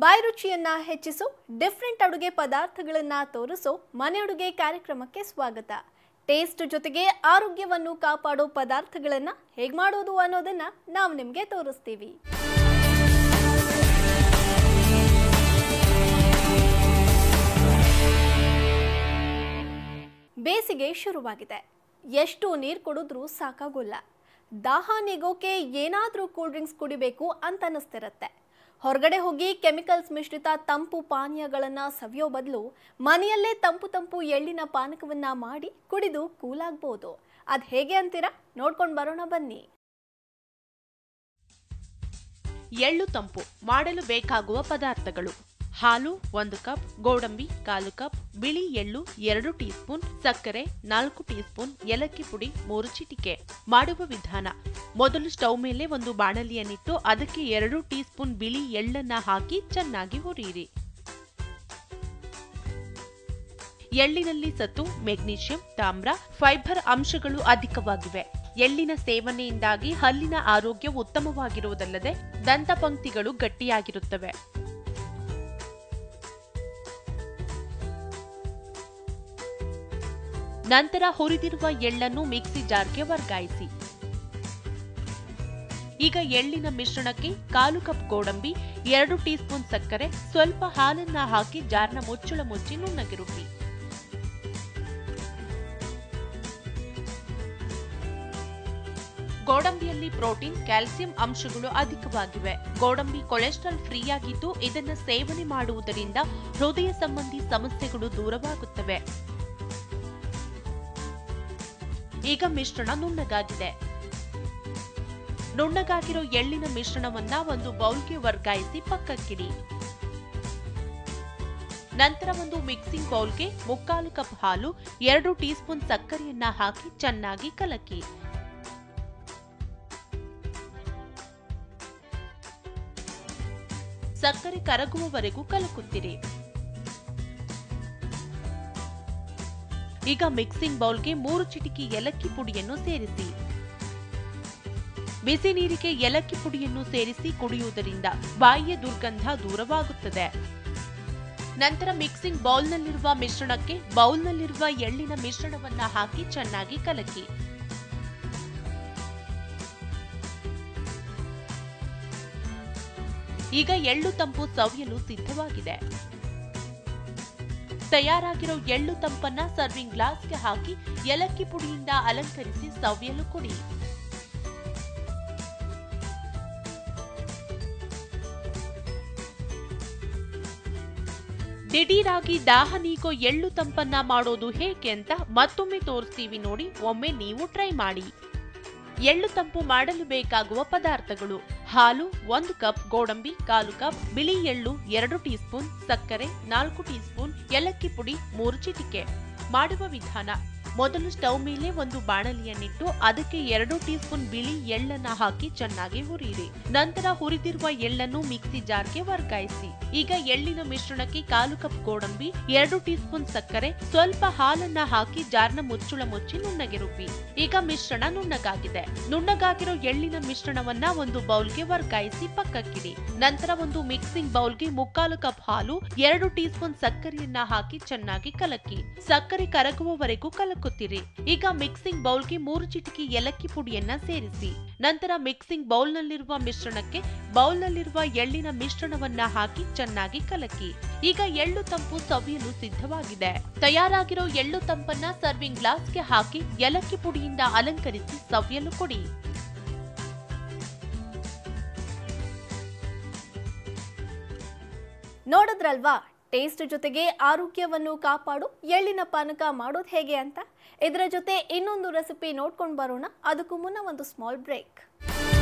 ಬಾಯಿ ರುಚಿಯನ್ನ ಹೆಚ್ಚಿಸೋ ಡಿಫ್ರೆಂಟ್ ಅಡುಗೆ ಪದಾರ್ಥಗಳನ್ನ ತೋರಿಸೋ ಮನೆ ಅಡುಗೆ ಕಾರ್ಯಕ್ರಮಕ್ಕೆ ಸ್ವಾಗತ ಟೇಸ್ಟ್ ಜೊತೆಗೆ ಆರೋಗ್ಯವನ್ನು ಕಾಪಾಡೋ ಪದಾರ್ಥಗಳನ್ನ ಹೇಗೆ ಮಾಡೋದು ಅನ್ನೋದನ್ನ ನಾವು ನಿಮಗೆ ತೋರಿಸ್ತೀವಿ ಬೇಸಿಗೆ ಶುರುವಾಗಿದೆ ಎಷ್ಟು ನೀರು ಕುಡಿದ್ರೂ ಸಾಕಾಗೋಲ್ಲ ದಾಹ ನೀಗೋಕೆ ಏನಾದರೂ ಕೂಲ್ ಡ್ರಿಂಕ್ಸ್ ಕುಡಿಬೇಕು ಅಂತ ಅನಿಸ್ತಿರತ್ತೆ ಹೊರಗಡೆ ಹೋಗಿ ಕೆಮಿಕಲ್ಸ್ ಮಿಶ್ರಿತ ತಂಪು ಪಾನೀಯಗಳನ್ನು ಸವಿಯೋ ಬದಲು ಮನೆಯಲ್ಲೇ ತಂಪು ತಂಪು ಎಳ್ಳಿನ ಪಾನಕವನ್ನ ಮಾಡಿ ಕುಡಿದು ಕೂಲಾಗ್ಬೋದು ಅದು ಹೇಗೆ ಅಂತೀರಾ ನೋಡ್ಕೊಂಡು ಬರೋಣ ಬನ್ನಿ ಎಳ್ಳು ತಂಪು ಮಾಡಲು ಬೇಕಾಗುವ ಪದಾರ್ಥಗಳು ಹಾಲು ಒಂದು ಕಪ್ ಗೋಡಂಬಿ ಕಾಲು ಕಪ್ ಬಿಳಿ ಎಳ್ಳು ಎರಡು ಟೀಸ್ಪೂನ್ ಸಕ್ಕರೆ ನಾಲ್ಕು ಟೀಸ್ಪೂನ್ ಏಲಕ್ಕಿ ಪುಡಿ ಮೂರು ಚಿಟಿಕೆ ಮಾಡುವ ವಿಧಾನ ಮೊದಲು ಸ್ಟವ್ ಮೇಲೆ ಒಂದು ಬಾಣಲಿಯನ್ನಿಟ್ಟು ಅದಕ್ಕೆ ಎರಡು ಟೀಸ್ಪೂನ್ ಬಿಳಿ ಎಳ್ಳನ್ನ ಹಾಕಿ ಚೆನ್ನಾಗಿ ಹುರಿಯಿರಿ ಎಳ್ಳಿನಲ್ಲಿ ಸತ್ತು ಮೆಗ್ನೀಷಿಯಂ ತಾಮ್ರ ಫೈಬರ್ ಅಂಶಗಳು ಅಧಿಕವಾಗಿವೆ ಎಳ್ಳಿನ ಸೇವನೆಯಿಂದಾಗಿ ಹಲ್ಲಿನ ಆರೋಗ್ಯ ಉತ್ತಮವಾಗಿರುವುದಲ್ಲದೆ ದಂತಪಂಕ್ತಿಗಳು ಗಟ್ಟಿಯಾಗಿರುತ್ತವೆ ನಂತರ ಹುರಿದಿರುವ ಎಳ್ಳನ್ನು ಮಿಕ್ಸಿ ಜಾರ್ಗೆ ವರ್ಗಾಯಿಸಿ ಈಗ ಎಳ್ಳಿನ ಮಿಶ್ರಣಕ್ಕೆ ಕಾಲು ಕಪ್ ಗೋಡಂಬಿ ಎರಡು ಟೀಸ್ಪೂನ್ ಸಕ್ಕರೆ ಸ್ವಲ್ಪ ಹಾಲನ್ನ ಹಾಕಿ ಜಾರ್ನ ಮುಚ್ಚಳ ಮುಚ್ಚಿ ನುಣ್ಣಗೆ ರುಬ್ಬಿ ಗೋಡಂಬಿಯಲ್ಲಿ ಪ್ರೋಟೀನ್ ಕ್ಯಾಲ್ಸಿಯಂ ಅಂಶಗಳು ಅಧಿಕವಾಗಿವೆ ಗೋಡಂಬಿ ಕೊಲೆಸ್ಟ್ರಾಲ್ ಫ್ರೀ ಆಗಿದ್ದು ಇದನ್ನು ಸೇವನೆ ಮಾಡುವುದರಿಂದ ಹೃದಯ ಸಂಬಂಧಿ ಸಮಸ್ಯೆಗಳು ದೂರವಾಗುತ್ತವೆ ಈಗ ಮಿಶ್ರಣ ನುಣ್ಣಗಾಗಿದೆ ನುಣ್ಣಗಾಗಿರೋ ಎಳ್ಳಿನ ಮಿಶ್ರಣವನ್ನ ಒಂದು ಬೌಲ್ಗೆ ವರ್ಗಾಯಿಸಿ ಪಕ್ಕಕ್ಕಿಡಿ ನಂತರ ಒಂದು ಮಿಕ್ಸಿಂಗ್ ಬೌಲ್ಗೆ ಮುಕ್ಕಾಲು ಕಪ್ ಹಾಲು ಎರಡು ಟೀಸ್ಪೂನ್ ಸಕ್ಕರೆಯನ್ನ ಹಾಕಿ ಚೆನ್ನಾಗಿ ಕಲಕಿ ಸಕ್ಕರೆ ಕರಗುವವರೆಗೂ ಕಲಕುತ್ತಿರಿ ಈಗ ಮಿಕ್ಸಿಂಗ್ ಬೌಲ್ಗೆ ಮೂರು ಚಿಟಿಕೆ ಏಲಕ್ಕಿ ಪುಡಿಯನ್ನು ಸೇರಿಸಿ ಬಿಸಿ ನೀರಿಗೆ ಏಲಕ್ಕಿ ಪುಡಿಯನ್ನು ಸೇರಿಸಿ ಕುಡಿಯುವುದರಿಂದ ಬಾಯಿಯ ದುರ್ಗಂಧ ದೂರವಾಗುತ್ತದೆ ನಂತರ ಮಿಕ್ಸಿಂಗ್ ಬೌಲ್ನಲ್ಲಿರುವ ಮಿಶ್ರಣಕ್ಕೆ ಬೌಲ್ನಲ್ಲಿರುವ ಎಳ್ಳಿನ ಮಿಶ್ರಣವನ್ನ ಹಾಕಿ ಚೆನ್ನಾಗಿ ಕಲಕಿ ಈಗ ಎಳ್ಳು ತಂಪು ಸವಿಯಲು ಸಿದ್ಧವಾಗಿದೆ ತಯಾರಾಗಿರೋ ಎಳ್ಳು ತಂಪನ್ನ ಸರ್ವಿಂಗ್ ಗ್ಲಾಸ್ಗೆ ಹಾಕಿ ಏಲಕ್ಕಿ ಪುಡಿಯಿಂದ ಅಲಂಕರಿಸಿ ಸವಿಯಲು ಕೊಡಿ ದಿಢೀರಾಗಿ ದಾಹ ನೀಗೋ ಎಳ್ಳು ತಂಪನ್ನ ಮಾಡೋದು ಹೇಗೆ ಅಂತ ಮತ್ತೊಮ್ಮೆ ತೋರಿಸ್ತೀವಿ ನೋಡಿ ಒಮ್ಮೆ ನೀವು ಟ್ರೈ ಮಾಡಿ ಎಳ್ಳು ತಂಪು ಮಾಡಲು ಬೇಕಾಗುವ ಪದಾರ್ಥಗಳು ಹಾಲು ಒಂದು ಕಪ್ ಗೋಡಂಬಿ ಕಾಲು ಕಪ್ ಬಿಳಿ ಎಳ್ಳು ಎರಡು ಟೀಸ್ಪೂನ್ ಸಕ್ಕರೆ ನಾಲ್ಕು ಟೀಸ್ಪೂನ್ ಏಲಕ್ಕಿ ಪುಡಿ ಮೂರು ಚಿಟಿಕೆ ಮಾಡುವ ವಿಧಾನ ಮೊದಲು ಸ್ಟವ್ ಮೇಲೆ ಒಂದು ಬಾಣಲಿಯನ್ನಿಟ್ಟು ಅದಕ್ಕೆ ಎರಡು ಟೀಸ್ಪೂನ್ ಬಿಳಿ ಎಳ್ಳನ್ನ ಹಾಕಿ ಚೆನ್ನಾಗಿ ಹುರಿಯಿರಿ ನಂತರ ಹುರಿದಿರುವ ಎಳ್ಳನ್ನು ಮಿಕ್ಸಿ ಜಾರ್ಗೆ ವರ್ಗಾಯಿಸಿ ಈಗ ಎಳ್ಳಿನ ಮಿಶ್ರಣಕ್ಕೆ ಕಾಲು ಕಪ್ ಗೋಡಂಬಿ ಎರಡು ಟೀಸ್ಪೂನ್ ಸಕ್ಕರೆ ಸ್ವಲ್ಪ ಹಾಲನ್ನ ಹಾಕಿ ಜಾರ್ನ ಮುಚ್ಚುಳ ಮುಚ್ಚಿ ನುಣ್ಣಗೆ ರುಬ್ಬಿ ಈಗ ಮಿಶ್ರಣ ನುಣ್ಣಗಾಗಿದೆ ನುಣ್ಣಗಾಗಿರೋ ಎಳ್ಳಿನ ಮಿಶ್ರಣವನ್ನ ಒಂದು ಬೌಲ್ಗೆ ವರ್ಗಾಯಿಸಿ ಪಕ್ಕಕ್ಕಿಡಿ ನಂತರ ಒಂದು ಮಿಕ್ಸಿಂಗ್ ಬೌಲ್ಗೆ ಮುಕ್ಕಾಲು ಕಪ್ ಹಾಲು ಎರಡು ಟೀಸ್ಪೂನ್ ಸಕ್ಕರೆಯನ್ನ ಹಾಕಿ ಚೆನ್ನಾಗಿ ಕಲಕಿ ಸಕ್ಕರೆ ಕರಗುವವರೆಗೂ ಕಲಕುತ್ತಿರಿ ಈಗ ಮಿಕ್ಸಿಂಗ್ ಬೌಲ್ಗೆ ಮೂರು ಚಿಟಿಕೆ ಏಲಕ್ಕಿ ಪುಡಿಯನ್ನ ಸೇರಿಸಿ ನಂತರ ಮಿಕ್ಸಿಂಗ್ ಬೌಲ್ನಲ್ಲಿರುವ ಮಿಶ್ರಣಕ್ಕೆ ಬೌಲ್ನಲ್ಲಿರುವ ಎಳ್ಳಿನ ಮಿಶ್ರಣವನ್ನ ಹಾಕಿ ಚೆನ್ನಾಗಿ ಕಲಕಿ ಈಗ ಎಳ್ಳು ತಂಪು ಸವಿಯಲು ಸಿದ್ಧವಾಗಿದೆ ತಯಾರಾಗಿರೋ ಎಳ್ಳು ತಂಪನ್ನ ಸರ್ವಿಂಗ್ ಗ್ಲಾಸ್ಗೆ ಹಾಕಿ ಏಲಕ್ಕಿ ಪುಡಿಯಿಂದ ಅಲಂಕರಿಸಿ ಸವಿಯಲು ಕೊಡಿ ನೋಡಿದ್ರಲ್ವಾ ಟೇಸ್ಟ್ ಜೊತೆಗೆ ಆರೋಗ್ಯವನ್ನು ಕಾಪಾಡು ಎಳ್ಳಿನ ಪಾನಕ ಮಾಡೋದು ಹೇಗೆ ಅಂತ ಇದರ ಜೊತೆ ಇನ್ನೊಂದು ರೆಸಿಪಿ ನೋಡ್ಕೊಂಡು ಬರೋಣ ಅದಕ್ಕೂ ಮುನ್ನ ಒಂದು ಸ್ಮಾಲ್ ಬ್ರೇಕ್